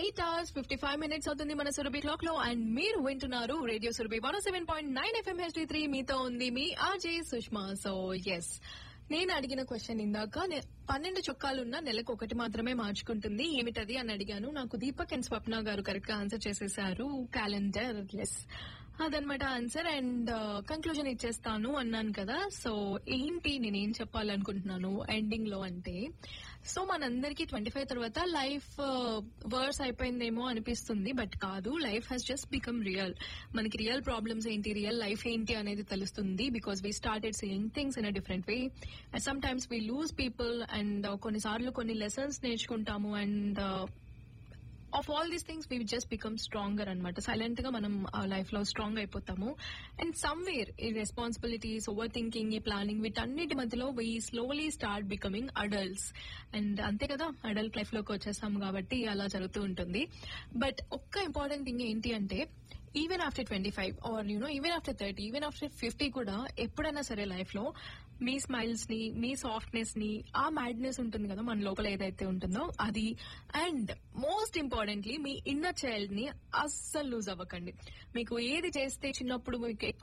eight hours fifty five minutes అవుతుంది మన Surabhi clock లో అండ్ మీరు వింటున్నారు radio Surabhi one seven point nine FM HD three మీతో ఉంది మీ ఆర్జే సుష్మా సో ఎస్ నేను అడిగిన క్వశ్చన్ ఇందాక నే- పన్నెండు చొక్కాలున్న నెలకు ఒకటి మాత్రమే మార్చుకుంటుంది ఏమిటది అని అడిగాను నాకు దీపక్ అండ్ స్వప్న గారు కరెక్ట్ గా ఆన్సర్ చేసేసారు క్యాలెండర్ ఎస్ అదనమాట ఆన్సర్ అండ్ కంక్లూజన్ ఇచ్చేస్తాను అన్నాను కదా సో ఏంటి నేనేం చెప్పాలనుకుంటున్నాను ఎండింగ్ లో అంటే సో మనందరికి ట్వంటీ ఫైవ్ తర్వాత లైఫ్ వర్స్ అయిపోయిందేమో అనిపిస్తుంది బట్ కాదు life has just become real మనకి రియల్ ప్రాబ్లమ్స్ ఏంటి రియల్ లైఫ్ ఏంటి అనేది తెలుస్తుంది because we started seeing things in a different way and sometimes we lose people and కొన్నిసార్లు కొన్ని లెసన్స్ నేర్చుకుంటాము and of all these things we just become stronger అనమాట silent గా మనం లైఫ్ లో స్ట్రాంగ్ అయిపోతాము అండ్ సమ్వేర్ ఈ responsibilities over thinking ఈ ప్లానింగ్ వీటన్నిటి మధ్యలో we slowly start becoming adults and అంతే కదా అడల్ట్ లైఫ్ లోకి వచ్చేస్తాము కాబట్టి అలా జరుగుతూ ఉంటుంది బట్ ఒక్క ఇంపార్టెంట్ థింగ్ ఏంటి అంటే even after twenty five or you know even after thirty even after fifty కూడా ఎప్పుడైనా సరే లైఫ్ లో మీ స్మైల్స్ ని మీ సాఫ్ట్నెస్ ని ఆ మ్యాడ్నెస్ ఉంటుంది కదా మన లోపల ఏదైతే ఉంటుందో అది అండ్ మోస్ట్ ఇంపార్టెంట్లీ మీ ఇన్నర్ చైల్డ్ ని అస్సలు లూజ్ అవ్వకండి మీకు ఏది చేస్తే చిన్నప్పుడు మీకు ఎక్కువ